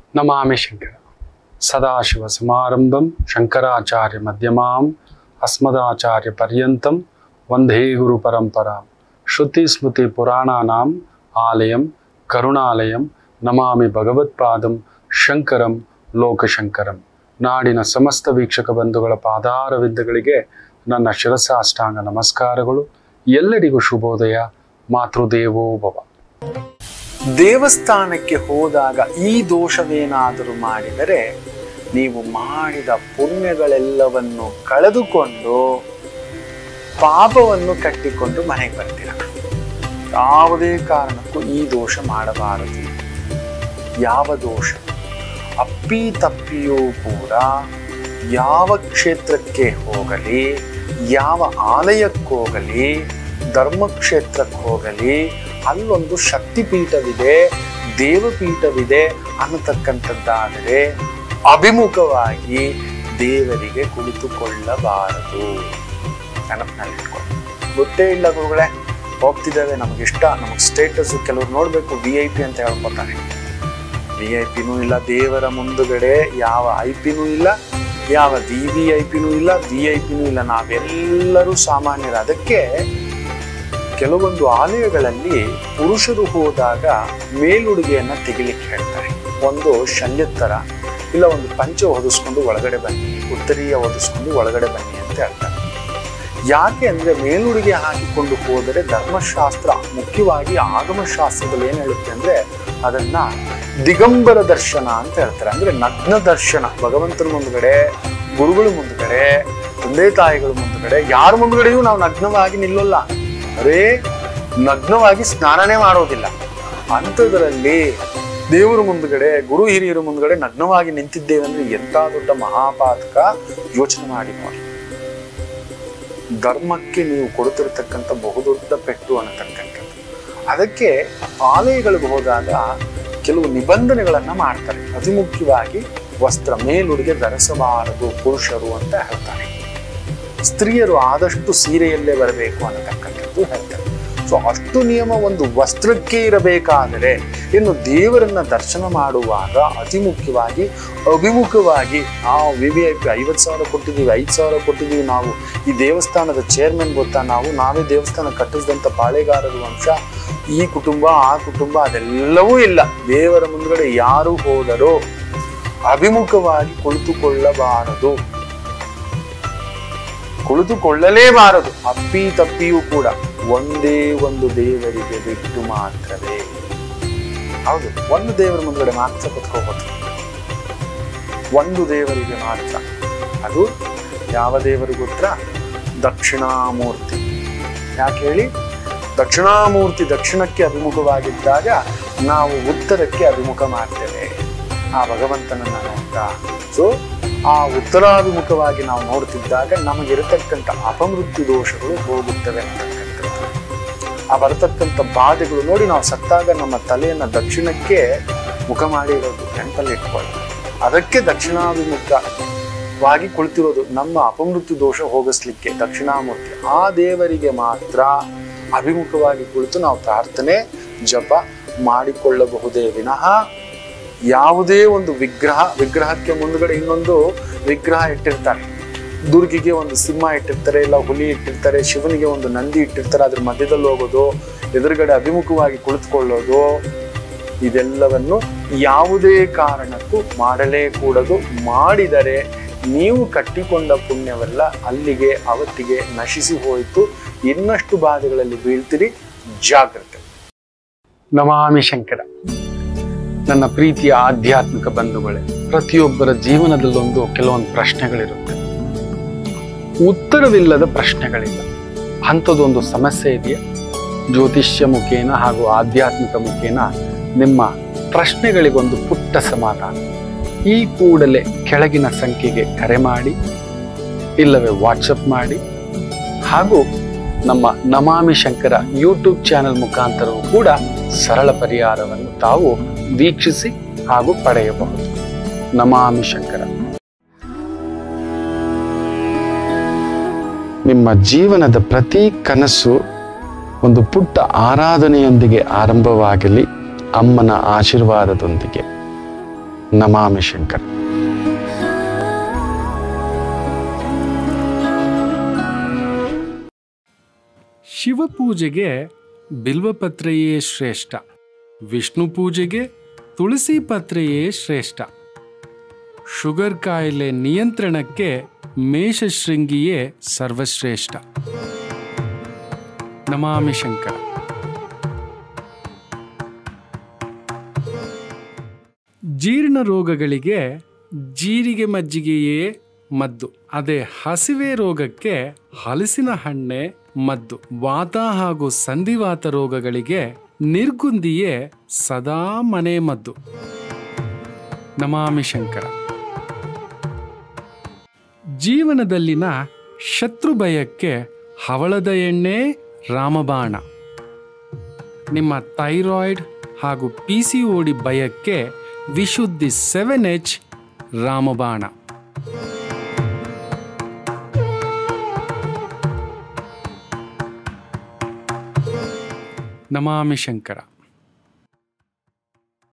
ನಮಾಮಿ ಶಂಕರ ಸದಾಶಿವ ಸಮಾರಂಭಂ ಶಂಕರಾಚಾರ್ಯ ಮಧ್ಯಮಾಂ ಅಸ್ಮದಾಚಾರ್ಯ ಪರ್ಯಂತಂ ವಂದೇ ಗುರು ಪರಂಪರಾಂ ಶ್ರುತಿ ಸ್ಮೃತಿ ಪುರಾಣಾನಾಂ ಆಲಯಂ ಕರುಣಾಲಯಂ ನಮಾಮಿ ಭಗವತ್ಪಾದಂ ಶಂಕರಂ ಲೋಕಶಂಕರಂ ನಾಡಿನ ಸಮಸ್ತ ವೀಕ್ಷಕ ಬಂಧುಗಳ ಪಾದಾರವಿಂದಗಳಿಗೆ ನನ್ನ ಶಿರಸಾಷ್ಟಾಂಗ ನಮಸ್ಕಾರಗಳು ಎಲ್ಲರಿಗೂ ಶುಭೋದಯ ಮಾತೃದೇವೋ ಭವ ದೇವಸ್ಥಾನಕ್ಕೆ ಹೋದಾಗ ಈ ದೋಷವೇನಾದರೂ ಮಾಡಿದರೆ ನೀವು ಮಾಡಿದ ಪುಣ್ಯಗಳೆಲ್ಲವನ್ನು ಕಳೆದುಕೊಂಡು ಪಾಪವನ್ನು ಕಟ್ಟಿಕೊಂಡು ಮನೆಗೆ ಬರ್ತೀರ ಯಾವುದೇ ಕಾರಣಕ್ಕೂ ಈ ದೋಷ ಮಾಡಬಾರದು ಯಾವ ದೋಷ ಅಪ್ಪಿ ತಪ್ಪಿಯೂ ಕೂಡ ಯಾವ ಕ್ಷೇತ್ರಕ್ಕೆ ಹೋಗಲಿ ಯಾವ ಆಲಯಕ್ಕೋಗಲಿ ಧರ್ಮಕ್ಷೇತ್ರಕ್ಕೆ ಹೋಗಲಿ ಅಲ್ಲೊಂದು ಶಕ್ತಿಪೀಠವಿದೆ ದೇವಪೀಠವಿದೆ ಅನ್ನತಕ್ಕಂಥದ್ದಾದರೆ ಅಭಿಮುಖವಾಗಿ ದೇವರಿಗೆ ಕುಳಿತುಕೊಳ್ಳಬಾರದು ನೆನಪಿನಲ್ಲಿಟ್ಕೊಂಡು ಗೊತ್ತೇ ಇಲ್ಲ ಗುರುಗಳೇ ಹೋಗ್ತಿದ್ದೇವೆ ನಮಗಿಷ್ಟ ನಮಗೆ ಸ್ಟೇಟಸ್ ಕೆಲವ್ರು ನೋಡಬೇಕು ವಿ ಐ ಪಿ ಅಂತ ಹೇಳ್ಕೊತಾರೆ ವಿ ಐ ಪಿನೂ ಇಲ್ಲ ದೇವರ ಮುಂದುಗಡೆ ಯಾವ ಐ ಪಿನೂ ಇಲ್ಲ ಯಾವ ವಿ ವಿ ಐ ಪಿನೂ ಇಲ್ಲ ವಿ ಐ ಪಿನೂ ಇಲ್ಲ ನಾವೆಲ್ಲರೂ ಸಾಮಾನ್ಯರು ಅದಕ್ಕೆ ಕೆಲವೊಂದು ಆಲಯಗಳಲ್ಲಿ ಪುರುಷರು ಹೋದಾಗ ಮೇಲುಡುಗೆಯನ್ನ ತೆಗಿಲಿಕ್ಕೆ ಹೇಳ್ತಾರೆ ಒಂದು ಶಲ್ಯತ್ತರ ಇಲ್ಲ ಒಂದು ಪಂಚ ಹೊದಿಸ್ಕೊಂಡು ಒಳಗಡೆ ಬನ್ನಿ ಉತ್ತರೀಯ ಹೊದಿಸ್ಕೊಂಡು ಒಳಗಡೆ ಬನ್ನಿ ಅಂತ ಹೇಳ್ತಾರೆ ಯಾಕೆ ಅಂದ್ರೆ ಮೇಲುಡುಗೆ ಹಾಕಿಕೊಂಡು ಹೋದರೆ ಧರ್ಮಶಾಸ್ತ್ರ ಮುಖ್ಯವಾಗಿ ಆಗಮಶಾಸ್ತ್ರದಲ್ಲಿ ಏನ್ ಹೇಳುತ್ತೆ ಅಂದ್ರೆ ಅದನ್ನ ದಿಗಂಬರ ದರ್ಶನ ಅಂತ ಹೇಳ್ತಾರೆ ಅಂದ್ರೆ ನಗ್ನ ದರ್ಶನ ಭಗವಂತನ ಮುಂದ್ಗಡೆ ಗುರುಗಳ ಮುಂದ್ಗಡೆ ತಂದೆ ತಾಯಿಗಳ ಮುಂದ್ಗಡೆ ಯಾರ ಮುಂದ್ಗಡೆಯೂ ನಾವು ನಗ್ನವಾಗಿ ನಿಲ್ಲೋಲ್ಲ ಅರೇ ನಗ್ನವಾಗಿ ಸ್ನಾನನೇ ಮಾಡೋದಿಲ್ಲ ಅಂಥದ್ರಲ್ಲಿ ದೇವರ ಮುಂದ್ಗಡೆ ಗುರು ಹಿರಿಯರ ಮುಂದ್ಗಡೆ ನಗ್ನವಾಗಿ ನಿಂತಿದ್ದೇವೆ ಅಂದ್ರೆ ಎಂತ ದೊಡ್ಡ ಮಹಾಪಾತಕ ಯೋಚನೆ ಮಾಡಿ ನೋಡಿ ಧರ್ಮಕ್ಕೆ ನೀವು ಕೊಡುತ್ತಿರತಕ್ಕಂಥ ಬಹುದೊಡ್ಡ ಪೆಟ್ಟು ಅನ್ನತಕ್ಕಂಥದ್ದು ಅದಕ್ಕೆ ಆಲಯಗಳಿಗೆ ಹೋದಾಗ ಕೆಲವು ನಿಬಂಧನೆಗಳನ್ನ ಮಾಡ್ತಾರೆ ಅತಿ ಮುಖ್ಯವಾಗಿ ವಸ್ತ್ರ ಮೇಲುಡುಗೆ ಧರಿಸಬಾರದು ಪುರುಷರು ಅಂತ ಹೇಳ್ತಾರೆ ಸ್ತ್ರೀಯರು ಆದಷ್ಟು ಸೀರೆಯಲ್ಲೇ ಬರಬೇಕು ಅನ್ನತಕ್ಕಂಥದ್ದು ಹೇಳ್ತಾರೆ ಸೊ ಅಷ್ಟು ನಿಯಮ ಒಂದು ವಸ್ತ್ರಕ್ಕೆ ಇರಬೇಕಾದರೆ ಇನ್ನು ದೇವರನ್ನ ದರ್ಶನ ಮಾಡುವಾಗ ಅತಿ ಮುಖ್ಯವಾಗಿ ಅಭಿಮುಖವಾಗಿ ನಾವು ವಿ ವಿ ಐ ಪಿ ಐವತ್ತು ಸಾವಿರ ಕೊಟ್ಟಿದ್ದೀವಿ ಐದು ಸಾವಿರ ಕೊಟ್ಟಿದ್ದೀವಿ ನಾವು ಈ ದೇವಸ್ಥಾನದ ಚೇರ್ಮನ್ ಗೊತ್ತಾ ನಾವು ನಾವೇ ದೇವಸ್ಥಾನ ಕಟ್ಟಿಸಿದಂಥ ಪಾಳೆಗಾರರು ಅಂಶ ಈ ಕುಟುಂಬ ಆ ಕುಟುಂಬ ಅದೆಲ್ಲವೂ ಇಲ್ಲ ದೇವರ ಮುಂದ್ಗಡೆ ಯಾರು ಹೋದರೂ ಅಭಿಮುಖವಾಗಿ ಕುಳಿತುಕೊಳ್ಳಬಾರದು ಕುಳಿತುಕೊಳ್ಳಲೇಬಾರದು ಅಪ್ಪಿ ತಪ್ಪಿಯೂ ಕೂಡ ಒಂದೇ ಒಂದು ದೇವರಿಗೆ ಬಿಟ್ಟು ಮಾತ್ರವೇ ಹೌದು ಒಂದು ದೇವರ ಮುಂದ್ಗಡೆ ಮಾತ್ರ ಕುತ್ಕೋಬಹುದು ಒಂದು ದೇವರಿಗೆ ಮಾತ್ರ ಅದು ಯಾವ ದೇವರು ಗೊತ್ತಾ ದಕ್ಷಿಣಾಮೂರ್ತಿ ಯಾಕೆ ಹೇಳಿ ದಕ್ಷಿಣಾಮೂರ್ತಿ ದಕ್ಷಿಣಕ್ಕೆ ಅಭಿಮುಖವಾಗಿದ್ದಾಗ ನಾವು ಉತ್ತರಕ್ಕೆ ಅಭಿಮುಖ ಮಾಡ್ತೇವೆ ಆ ಭಗವಂತನನ್ನ ನೋಡ್ತಾ ಸೊ ಆ ಉತ್ತರಾಭಿಮುಖವಾಗಿ ನಾವು ನೋಡ್ತಿದ್ದಾಗ ನಮಗಿರತಕ್ಕಂಥ ಅಪಮೃತ್ಯು ದೋಷಗಳು ಹೋಗುತ್ತವೆ ಅಂತಕ್ಕಂಥದ್ದು ಆ ಬರತಕ್ಕಂಥ ಬಾಧೆಗಳು ನೋಡಿ ನಾವು ಸತ್ತಾಗ ನಮ್ಮ ತಲೆಯನ್ನ ದಕ್ಷಿಣಕ್ಕೆ ಮುಖ ಮಾಡಿರೋದು ನೆನಪಲ್ಲಿ ಇಟ್ಕೊಳ್ಳಿ ಅದಕ್ಕೆ ದಕ್ಷಿಣಾಭಿಮುಖವಾಗಿ ಕುಳಿತಿರೋದು ನಮ್ಮ ಅಪಮೃತ್ಯು ದೋಷ ಹೋಗಿಸ್ಲಿಕ್ಕೆ ದಕ್ಷಿಣಾಮೂರ್ತಿ ಆ ದೇವರಿಗೆ ಮಾತ್ರ ಅಭಿಮುಖವಾಗಿ ಕುಳಿತು ನಾವು ಪ್ರಾರ್ಥನೆ ಜಪ ಮಾಡಿಕೊಳ್ಳಬಹುದೇ ವಿನಃ ಯಾವುದೇ ಒಂದು ವಿಗ್ರಹ ವಿಗ್ರಹಕ್ಕೆ ಮುಂದ್ಗಡೆ ಇನ್ನೊಂದು ವಿಗ್ರಹ ಇಟ್ಟಿರ್ತಾರೆ ದುರ್ಗಿಗೆ ಒಂದು ಸಿಂಹ ಇಟ್ಟಿರ್ತಾರೆ ಇಲ್ಲ ಹುಲಿ ಇಟ್ಟಿರ್ತಾರೆ ಶಿವನಿಗೆ ಒಂದು ನಂದಿ ಇಟ್ಟಿರ್ತಾರೆ ಅದ್ರ ಮಧ್ಯದಲ್ಲಿ ಹೋಗೋದು ಎದುರುಗಡೆ ಅಭಿಮುಖವಾಗಿ ಕುಳಿತುಕೊಳ್ಳೋದು ಇದೆಲ್ಲವನ್ನು ಯಾವುದೇ ಕಾರಣಕ್ಕೂ ಮಾಡಲೇ ಕೂಡದು ಮಾಡಿದರೆ ನೀವು ಕಟ್ಟಿಕೊಂಡ ಪುಣ್ಯವೆಲ್ಲ ಅಲ್ಲಿಗೆ ಅವತ್ತಿಗೆ ನಶಿಸಿ ಹೋಯಿತು ಇನ್ನಷ್ಟು ಬಾಧೆಗಳಲ್ಲಿ ಬೀಳ್ತೀರಿ ಜಾಗ್ರತೆ ನಮಾಮಿ ಶಂಕರ ನನ್ನ ಪ್ರೀತಿಯ ಆಧ್ಯಾತ್ಮಿಕ ಬಂಧುಗಳೇ ಪ್ರತಿಯೊಬ್ಬರ ಜೀವನದಲ್ಲೊಂದು ಕೆಲವೊಂದು ಪ್ರಶ್ನೆಗಳಿರುತ್ತೆ ಉತ್ತರವಿಲ್ಲದ ಪ್ರಶ್ನೆಗಳಿಲ್ಲ ಅಂಥದ್ದೊಂದು ಸಮಸ್ಯೆ ಇದೆಯಾ ಜ್ಯೋತಿಷ್ಯ ಮುಖೇನ ಹಾಗೂ ಆಧ್ಯಾತ್ಮಿಕ ಮುಖೇನ ನಿಮ್ಮ ಪ್ರಶ್ನೆಗಳಿಗೊಂದು ಪುಟ್ಟ ಸಮಾಧಾನ ಈ ಕೂಡಲೇ ಕೆಳಗಿನ ಸಂಖ್ಯೆಗೆ ಕರೆ ಮಾಡಿ ಇಲ್ಲವೇ ವಾಟ್ಸಪ್ ಮಾಡಿ ಹಾಗೂ ನಮ್ಮ ನಮಾಮಿ ಶಂಕರ ಯೂಟ್ಯೂಬ್ ಚಾನೆಲ್ ಮುಖಾಂತರವೂ ಕೂಡ ಸರಳ ಪರಿಹಾರವನ್ನು ತಾವು ವೀಕ್ಷಿಸಿ ಹಾಗೂ ಪಡೆಯಬಹುದು ನಮಾಮಿ ಶಂಕರ ನಿಮ್ಮ ಜೀವನದ ಪ್ರತಿ ಕನಸು ಒಂದು ಪುಟ್ಟ ಆರಾಧನೆಯೊಂದಿಗೆ ಆರಂಭವಾಗಲಿ ಅಮ್ಮನ ಆಶೀರ್ವಾದದೊಂದಿಗೆ ನಮಾಮಿ ಶಂಕರ್ ಶಿವಪೂಜೆಗೆ ಬಿಲ್ವಪತ್ರೆಯೇ ಶ್ರೇಷ್ಠ ವಿಷ್ಣು ಪೂಜೆಗೆ ತುಳಸಿ ಪತ್ರೆಯೇ ಶ್ರೇಷ್ಠ ಶುಗರ್ ಕಾಯಿಲೆ ನಿಯಂತ್ರಣಕ್ಕೆ ಮೇಷಶೃಂಗಿಯೇ ಸರ್ವಶ್ರೇಷ್ಠ ನಮಾಮಿ ಶಂಕರ ಜೀರ್ಣ ರೋಗಗಳಿಗೆ ಜೀರಿಗೆ ಮಜ್ಜಿಗೆಯೇ ಮದ್ದು ಅದೇ ಹಸಿವೆ ರೋಗಕ್ಕೆ ಹಲಸಿನ ಹಣ್ಣೆ ಮದ್ದು ವಾತ ಹಾಗೂ ಸಂಧಿವಾತ ರೋಗಗಳಿಗೆ ನಿರ್ಗುಂದಿಯೇ ಸದಾ ಮನೆ ಮದ್ದು ನಮಾಮಿ ಶಂಕರ ಜೀವನದಲ್ಲಿನ ಶತ್ರು ಭಯಕ್ಕೆ ಹವಳದ ಎಣ್ಣೆ ರಾಮಬಾಣ ನಿಮ್ಮ ಥೈರಾಯ್ಡ್ ಹಾಗೂ ಪಿ ಸಿ ಓಡಿ ಭಯಕ್ಕೆ ವಿಶುದ್ಧಿ ಸೆವೆನ್ ಎಚ್ ರಾಮಬಾಣ ನಮಾಮಿ ಶಂಕರ